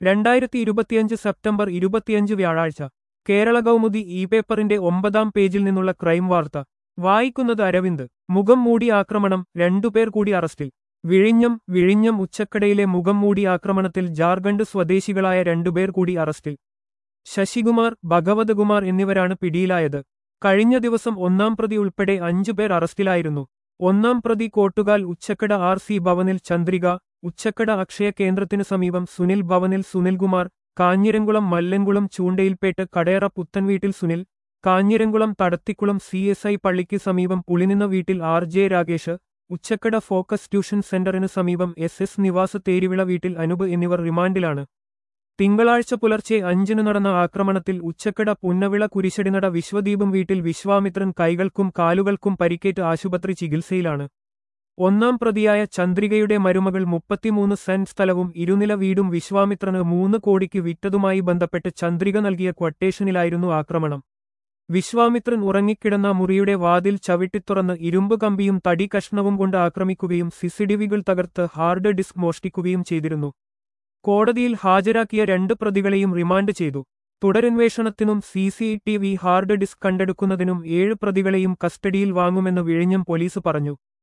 രണ്ടായിരത്തി ഇരുപത്തിയഞ്ച് സെപ്റ്റംബർ ഇരുപത്തിയഞ്ച് വ്യാഴാഴ്ച കേരള കൗമുദി ഇ പേപ്പറിന്റെ ഒമ്പതാം പേജിൽ നിന്നുള്ള ക്രൈം വാർത്ത വായിക്കുന്നത് അരവിന്ദ് മുഖം മൂടി ആക്രമണം രണ്ടുപേർ കൂടി അറസ്റ്റിൽ വിഴിഞ്ഞം വിഴിഞ്ഞം ഉച്ചക്കടയിലെ മുഖം മൂടി ആക്രമണത്തിൽ ജാർഖണ്ഡ് സ്വദേശികളായ രണ്ടുപേർ കൂടി അറസ്റ്റിൽ ശശികുമാർ ഭഗവതകുമാർ എന്നിവരാണ് പിടിയിലായത് കഴിഞ്ഞ ദിവസം ഒന്നാം പ്രതി ഉൾപ്പെടെ അഞ്ചുപേർ അറസ്റ്റിലായിരുന്നു ഒന്നാം പ്രതി കോട്ടുകാൽ ഉച്ചക്കട ആർ സി ഭവനിൽ ചന്ദ്രിക ഉച്ചക്കട അക്ഷയ കേന്ദ്രത്തിനു സമീപം സുനിൽ ഭവനിൽ സുനിൽകുമാർ കാഞ്ഞിരംകുളം മല്ലൻകുളം ചൂണ്ടയിൽപേട്ട് കടയറ പുത്തൻവീട്ടിൽ Sunil Kanjiramkulam Thadathikulam C S I പള്ളിക്ക് സമീപം പുളിനിന്ന വീട്ടിൽ R J Ragesh Uchakkada focus tuition സെന്ററിന് സമീപം എസ് എസ് നിവാസ തേരിവിള വീട്ടിൽ അനൂപ് എന്നിവർ റിമാൻഡിലാണ് തിങ്കളാഴ്ച പുലർച്ചെ അഞ്ചിന് നടന്ന ആക്രമണത്തിൽ ഉച്ചക്കട പുന്നവിള കുരിശടിനട വിശ്വദീപം വീട്ടിൽ വിശ്വാമിത്രൻ കൈകൾക്കും കാലുകൾക്കും പരിക്കേറ്റ് ആശുപത്രി ചികിത്സയിലാണ് ഒന്നാം പ്രതിയായ ചന്ദ്രികയുടെ മരുമകൾ മുപ്പത്തിമൂന്ന് സെന്റ് സ്ഥലവും ഇരുനില വീടും വിശ്വാമിത്രന് മൂന്ന് കോടിക്ക് വിറ്റതുമായി ബന്ധപ്പെട്ട് ചന്ദ്രിക നൽകിയ ക്വട്ടേഷനിലായിരുന്നു ആക്രമണം വിശ്വാമിത്രൻ ഉറങ്ങിക്കിടന്ന മുറിയുടെ വാതിൽ ചവിട്ടിത്തുറന്ന് ഇരുമ്പ് കമ്പിയും തടി കഷ്ണവും കൊണ്ട് ആക്രമിക്കുകയും സിസിഡിവികൾ തകർത്ത് ഹാർഡ് ഡിസ്ക് മോഷ്ടിക്കുകയും ചെയ്തിരുന്നു കോടതിയിൽ ഹാജരാക്കിയ രണ്ട് പ്രതികളെയും റിമാൻഡ് ചെയ്തു തുടരന്വേഷണത്തിനും C C T V hard disc കണ്ടെടുക്കുന്നതിനും ഏഴ് പ്രതികളെയും കസ്റ്റഡിയിൽ വാങ്ങുമെന്ന് വിഴിഞ്ഞം പോലീസ് പറഞ്ഞു